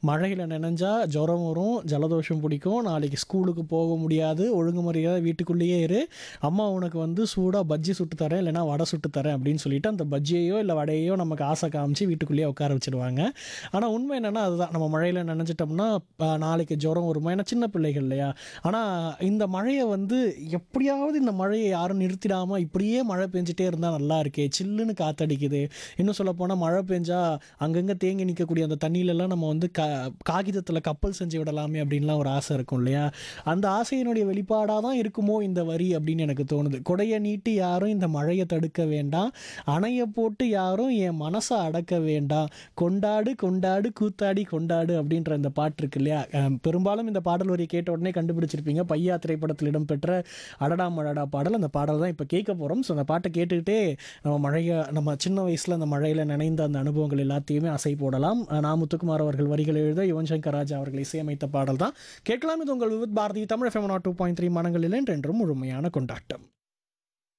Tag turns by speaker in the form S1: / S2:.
S1: மழையில் நனைஞ்சா ஜுரம் வரும் ஜலதோஷம் பிடிக்கும் நாளைக்கு ஸ்கூலுக்கு போக முடியாது ஒழுங்குமுறையாக வீட்டுக்குள்ளேயே இரு அம்மா உனக்கு வந்து சூடாக பஜ்ஜி சுட்டு தரேன் இல்லைனா வடை சுட்டு தரேன் அப்படின்னு சொல்லிட்டு அந்த பஜ்ஜியையோ இல்லை வடையையோ நமக்கு ஆசை காமிச்சு வீட்டுக்குள்ளேயே உட்கார வச்சிருவாங்க ஆனால் உண்மை என்னென்னா அதுதான் நம்ம மழையில் நனைஞ்சிட்டோம்னா அஹ், நாளைக்கு ஜுரம் வருமா ஏன்னா சின்ன பிள்ளைகள் இல்லையா ஆனால் இந்த மழையை வந்து எப்படியாவது இந்த மழையை யாரும் நிறுத்திடாமல் இப்படியே மழை பெஞ்சிட்டே இருந்தால் நல்லா இருக்கே சில்லுன்னு காத்தடிக்குது இன்னும் சொல்ல போனால் மழை பெஞ்சா அங்கங்கே தேங்கி நிற்கக்கூடிய அந்த தண்ணியிலலாம் நம்ம வந்து க காகிதத்தில் கப்பல் செஞ்சு விடலாமே அப்படின்லாம் ஒரு ஆசை இருக்கும் இல்லையா அந்த ஆசையினுடைய வெளிப்பாடாக தான் இருக்குமோ இந்த வரி அப்படின்னு எனக்கு தோணுது கொடையை நீட்டி யாரும் இந்த மழையை தடுக்க வேண்டாம் அணையை போட்டு யாரும் என் மனசை அடக்க வேண்டாம் கொண்டாடு கொண்டாடு கூத்தாடி கொண்டாடு அப்படின்ற இந்த பாட்டு இருக்கு இல்லையா அஹ் பெரும்பாலும் இந்த பாடல் வரி கேட்ட உடனே கண்டுபிடிச்சிருப்பீங்க பையா திரைப்படத்தில் இடம்பெற்ற அடடா மழடா பாடல் அந்த பாடல் தான் இப்போ கேட்க போகிறோம் ஸோ அந்த பாட்டை கேட்டுக்கிட்டே நம்ம மழையை நம்ம சின்ன வயசில் அந்த மழையில் நினைந்த அந்த அனுபவங்கள் எல்லாத்தையுமே அசை போடலாம் அஹ் நா முத்துக்குமார் அவர்கள் வரிகள் எழுத யுவன் சங்கர் ராஜா அவர்கள் இசையமைத்த பாடல் தான் கேட்கலாம் இது உங்கள் with Bharathi Tamil FM two point three மனங்களில் என்றென்றும் முழுமையான கொண்டாட்டம்